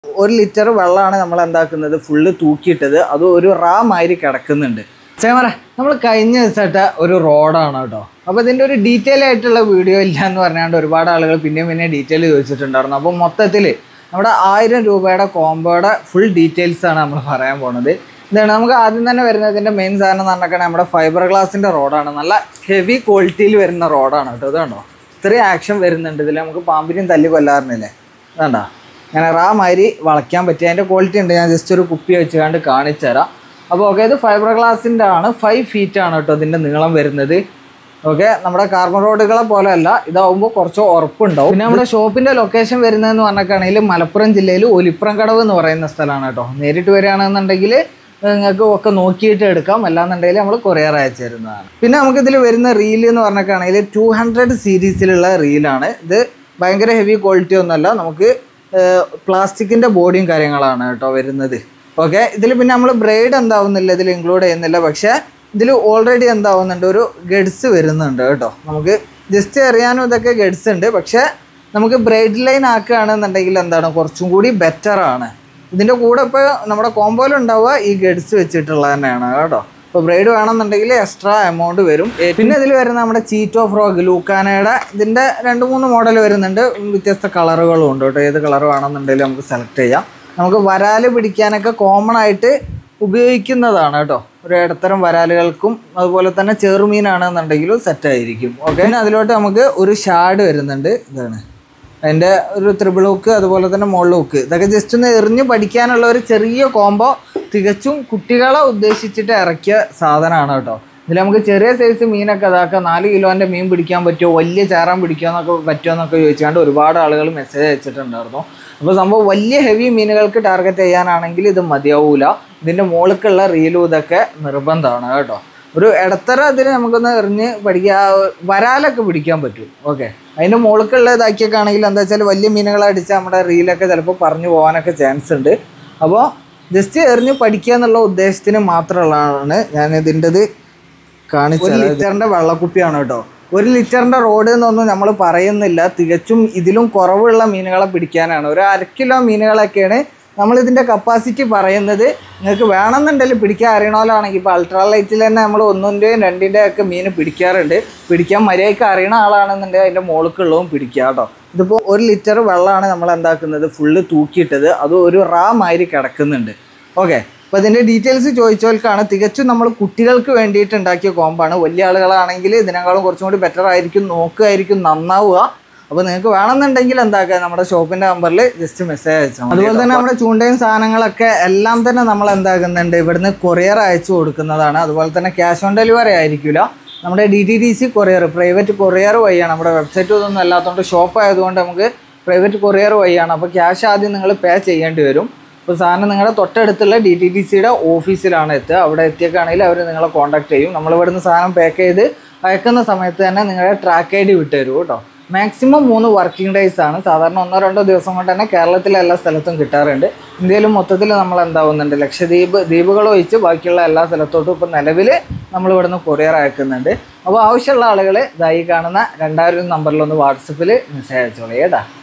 ഒരു ലിറ്റർ വെള്ളമാണ് നമ്മൾ എന്താക്കുന്നത് ഫുള്ള് തൂക്കിയിട്ടത് അത് ഒരു റാ മാതിരി കിടക്കുന്നുണ്ട് ചേമറ നമ്മൾ കഴിഞ്ഞ ദിവസമായിട്ട ഒരു റോഡാണ് കേട്ടോ അപ്പോൾ ഇതിൻ്റെ ഒരു ഡീറ്റെയിൽ ആയിട്ടുള്ള വീഡിയോ ഇല്ല എന്ന് പറഞ്ഞാണ്ട് ഒരുപാട് ആളുകൾ പിന്നെയും പിന്നെ ഡീറ്റെയിൽ ചോദിച്ചിട്ടുണ്ടായിരുന്നു അപ്പോൾ മൊത്തത്തിൽ നമ്മുടെ ആയിരം രൂപയുടെ കോംബോയുടെ ഫുൾ ഡീറ്റെയിൽസ് ആണ് നമ്മൾ പറയാൻ പോണത് ഇതാണ് നമുക്ക് ആദ്യം തന്നെ വരുന്നതിൻ്റെ മെയിൻ സാധനം എന്ന് പറഞ്ഞാൽ നമ്മുടെ ഫൈബർ ഗ്ലാസിൻ്റെ റോഡാണ് നല്ല ഹെവി ക്വാളിറ്റിയിൽ വരുന്ന റോഡാണ് കേട്ടോ ഇതുണ്ടോ ഇത്രയും ആക്ഷൻ വരുന്നുണ്ട് ഇതിൽ നമുക്ക് പാമ്പിനെയും തല്ലി കൊല്ലാറുന്നില്ലേ ഇതാണ്ടോ ഇങ്ങനെ റാ മാതിരി വളയ്ക്കാൻ പറ്റിയ അതിൻ്റെ ക്വാളിറ്റി ഉണ്ട് ഞാൻ ജസ്റ്റ് ഒരു കുപ്പി വെച്ച് കണ്ട് കാണിച്ചു തരാം അപ്പോൾ ഓക്കെ ഇത് ഫൈബർ ഗ്ലാസിൻ്റെ ആണ് ഫൈവ് ഫീറ്റ് ആണ് കേട്ടോ ഇതിൻ്റെ നീളം വരുന്നത് ഓക്കെ നമ്മുടെ കാർബൺ റോഡുകളെ പോലെ അല്ല ഇതാവുമ്പോൾ കുറച്ച് ഉറപ്പുണ്ടാവും പിന്നെ നമ്മുടെ ഷോപ്പിൻ്റെ ലൊക്കേഷൻ വരുന്നതെന്ന് പറഞ്ഞിട്ടാണെങ്കിൽ മലപ്പുറം ജില്ലയിൽ ഒലിപ്പുറം കടവ് എന്ന് പറയുന്ന സ്ഥലമാണ് കേട്ടോ നേരിട്ട് വരികയാണെന്നുണ്ടെങ്കിൽ നിങ്ങൾക്ക് ഒക്കെ നോക്കിയിട്ട് എടുക്കാം അല്ലാന്നുണ്ടെങ്കിൽ നമ്മൾ കൊറിയർ അയച്ചു തരുന്നതാണ് പിന്നെ നമുക്ക് ഇതിൽ വരുന്ന റീൽ എന്ന് പറഞ്ഞിട്ടാണെങ്കിൽ ടു ഹൺഡ്രഡ് സീരീസിലുള്ള റീലാണ് ഇത് ഭയങ്കര ഹെവി ക്വാളിറ്റി ഒന്നുമല്ല നമുക്ക് പ്ലാസ്റ്റിക്കിൻ്റെ ബോഡിയും കാര്യങ്ങളാണ് കേട്ടോ വരുന്നത് ഓക്കെ ഇതിൽ പിന്നെ നമ്മൾ ബ്രൈഡ് എന്താവുന്നില്ല ഇതിൽ ഇൻക്ലൂഡ് ചെയ്യുന്നില്ല പക്ഷേ ഇതിൽ ഓൾറെഡി എന്താവുന്നുണ്ട് ഒരു ഗഡ്സ് വരുന്നുണ്ട് കേട്ടോ നമുക്ക് ജസ്റ്റ് അറിയാനും ഇതൊക്കെ ഗഡ്സ് ഉണ്ട് പക്ഷേ നമുക്ക് ബ്രൈഡ് ലൈൻ ആക്കുകയാണെന്നുണ്ടെങ്കിൽ എന്താണ് കുറച്ചും കൂടി ബെറ്റർ ആണ് ഇതിൻ്റെ കൂടെ ഇപ്പോൾ നമ്മുടെ കോമ്പോയിൽ ഉണ്ടാവുക ഈ ഗഡ്സ് വെച്ചിട്ടുള്ള തന്നെയാണ് കേട്ടോ ഇപ്പോൾ ബ്രൈഡ് വേണമെന്നുണ്ടെങ്കിൽ എക്സ്ട്രാ എമൗണ്ട് വരും ഏ, പിന്നെ ഇതിൽ വരുന്ന നമ്മുടെ ചീറ്റോ ഫ്രോഗ് ലൂക്കാനയുടെ ഇതിൻ്റെ രണ്ട് മൂന്ന് മോഡൽ വരുന്നുണ്ട് വ്യത്യസ്ത കളറുകളും ഉണ്ട് കേട്ടോ ഏത് കളർ വേണമെന്നുണ്ടെങ്കിലും നമുക്ക് സെലക്ട് ചെയ്യാം നമുക്ക് വരാല് പിടിക്കാനൊക്കെ കോമൺ ആയിട്ട് ഉപയോഗിക്കുന്നതാണ് കേട്ടോ ഒരു ഇടത്തരം വരാലുകൾക്കും അതുപോലെ തന്നെ ചെറുമീനാണെന്നുണ്ടെങ്കിലും സെറ്റ് ആയിരിക്കും ഓക്കെ പിന്നെ അതിലോട്ട് നമുക്ക് ഒരു ഷാഡ് വരുന്നുണ്ട് ഇതാണ് അതിൻ്റെ ഒരു ത്രിബിൾ ഹുക്ക് അതുപോലെ തന്നെ മുകളിൽ ഹുക്ക് ഇതൊക്കെ ജസ്റ്റ് ഒന്ന് എറിഞ്ഞ് പഠിക്കാനുള്ള ഒരു ചെറിയ കോംബോ തികച്ചും കുട്ടികളെ ഉദ്ദേശിച്ചിട്ട് ഇറക്കിയ സാധനമാണ് കേട്ടോ ഇതിൽ നമുക്ക് ചെറിയ സൈസ് മീനൊക്കെ ഇതാക്കാം നാല് കിലോൻ്റെ മീൻ പിടിക്കാൻ പറ്റുമോ വലിയ ചേറാൻ പിടിക്കാന്നൊക്കെ പറ്റുമോ എന്നൊക്കെ ചോദിച്ചുകൊണ്ട് ഒരുപാട് ആളുകൾ മെസ്സേജ് അയച്ചിട്ടുണ്ടായിരുന്നു അപ്പോൾ സംഭവം വലിയ ഹെവി മീനുകൾക്ക് ടാർഗറ്റ് ചെയ്യാനാണെങ്കിൽ ഇത് മതിയാവൂല ഇതിൻ്റെ മുകളിലേക്കുള്ള റീലും ഇതൊക്കെ നിർബന്ധമാണ് കേട്ടോ ഒരു ഇടത്തര ഇതിന് നമുക്കൊന്ന് എറിഞ്ഞ് പഠിക്കുക വരാലൊക്കെ പിടിക്കാൻ പറ്റും ഓക്കെ അതിൻ്റെ മുകളിലേക്കുള്ള ഇതാക്കിയൊക്കെ ആണെങ്കിൽ എന്താ വെച്ചാൽ വലിയ മീനുകളെ അടിച്ചാൽ നമ്മുടെ റീലൊക്കെ ചിലപ്പോൾ പറഞ്ഞു പോകാനൊക്കെ ചാൻസ് ഉണ്ട് അപ്പോൾ ജസ്റ്റ് എറിഞ്ഞ് പഠിക്കുക എന്നുള്ള ഉദ്ദേശത്തിന് മാത്രമുള്ളതാണ് ഞാൻ ഇതിൻ്റെത് കാണിച്ചത് ലിറ്ററിൻ്റെ വെള്ളക്കുപ്പിയാണ് കേട്ടോ ഒരു ലിറ്ററിൻ്റെ റോഡ് എന്നൊന്നും നമ്മൾ പറയുന്നില്ല തികച്ചും ഇതിലും കുറവുള്ള മീനുകളെ പിടിക്കാനാണ് ഒരു അര കിലോ മീനുകളൊക്കെയാണ് നമ്മളിതിൻ്റെ കപ്പാസിറ്റി പറയുന്നത് നിങ്ങൾക്ക് വേണമെന്നുണ്ടെങ്കിൽ പിടിക്കാൻ അറിയണമല്ലാണെങ്കിൽ ഇപ്പോൾ അൾട്രാ ലൈറ്റിൽ തന്നെ നമ്മൾ ഒന്നിൻ്റെയും രണ്ടിൻ്റെയും ഒക്കെ മീൻ പിടിക്കാറുണ്ട് പിടിക്കാൻ മര്യാദയ്ക്ക് അറിയണ ആളാണെന്നുണ്ടെങ്കിൽ അതിൻ്റെ മുകൾക്കുള്ളതും പിടിക്കുക കേട്ടോ ഇതിപ്പോൾ ഒരു ലിറ്റർ വെള്ളമാണ് നമ്മൾ എന്താക്കുന്നത് ഫുള്ള് തൂക്കിയിട്ടത് അത് ഒരു റാ മാതിരി കിടക്കുന്നുണ്ട് ഓക്കെ അപ്പോൾ ഇതിൻ്റെ ഡീറ്റെയിൽസ് ചോദിച്ചവർക്കാണ് തികച്ചും നമ്മൾ കുട്ടികൾക്ക് വേണ്ടിയിട്ട് ഉണ്ടാക്കിയ കോമ്പാണ് വലിയ ആളുകളാണെങ്കിൽ ഇതിനേക്കാളും കുറച്ചും കൂടി ബെറ്റർ ആയിരിക്കും നോക്കുകയായിരിക്കും നന്നാവുക അപ്പോൾ നിങ്ങൾക്ക് വേണമെന്നുണ്ടെങ്കിൽ എന്താക്കുക നമ്മുടെ ഷോപ്പിൻ്റെ നമ്പറിൽ ജസ്റ്റ് മെസ്സേജ് അയച്ചാൽ മതി. അതുപോലെ തന്നെ നമ്മുടെ ചൂണ്ടയും സാധനങ്ങളൊക്കെ എല്ലാം തന്നെ നമ്മൾ എന്താക്കുന്നുണ്ട് ഇവിടുന്ന് കൊറിയർ അയച്ചു കൊടുക്കുന്നതാണ് അതുപോലെ തന്നെ ക്യാഷ് ഓൺ ഡെലിവറി ആയിരിക്കില്ല നമ്മുടെ D T D C courier private courier വഴിയാണ് നമ്മുടെ വെബ്സൈറ്റ് ഇതൊന്നും അല്ലാത്തതുകൊണ്ട് ഷോപ്പ് ആയതുകൊണ്ട് നമുക്ക് പ്രൈവറ്റ് കൊറിയർ വഴിയാണ് അപ്പോൾ ക്യാഷ് ആദ്യം നിങ്ങൾ പേ ചെയ്യേണ്ടി വരും അപ്പോൾ സാധനം നിങ്ങളുടെ തൊട്ടടുത്തുള്ള ഡി ടി ടി സിയുടെ ഓഫീസിലാണ് എത്തുക അവിടെ എത്തിയൊക്കെയാണെങ്കിൽ അവർ നിങ്ങളെ കോൺടാക്ട് ചെയ്യും നമ്മൾ ഇവിടുന്ന് സാധനം പാക്ക് ചെയ്ത് അയക്കുന്ന സമയത്ത് തന്നെ നിങ്ങളുടെ ട്രാക്ക് ഐ ഡി വിട്ടുതരും കേട്ടോ മാക്സിമം മൂന്ന് വർക്കിംഗ് ഡേയ്സ് ആണ് സാധാരണ ഒന്നോ രണ്ടോ ദിവസം കൊണ്ട് തന്നെ കേരളത്തിലെ എല്ലാ സ്ഥലത്തും കിട്ടാറുണ്ട് ഇന്ത്യയിലും മൊത്തത്തിൽ നമ്മൾ എന്താവുന്നുണ്ട് ലക്ഷദ്വീപ് ദ്വീപുകൾ ഒഴിച്ച് ബാക്കിയുള്ള എല്ലാ സ്ഥലത്തോട്ടും ഇപ്പോൾ നിലവിൽ നമ്മൾ ഇവിടുന്ന് കൊറിയർ അയക്കുന്നുണ്ട് അപ്പോൾ ആവശ്യമുള്ള ആളുകൾ ഇതായി കാണുന്ന രണ്ടായിരം നമ്പറിലൊന്ന് വാട്സപ്പിൽ മെസ്സേജ് അയച്ചോളൂ കേട്ടാ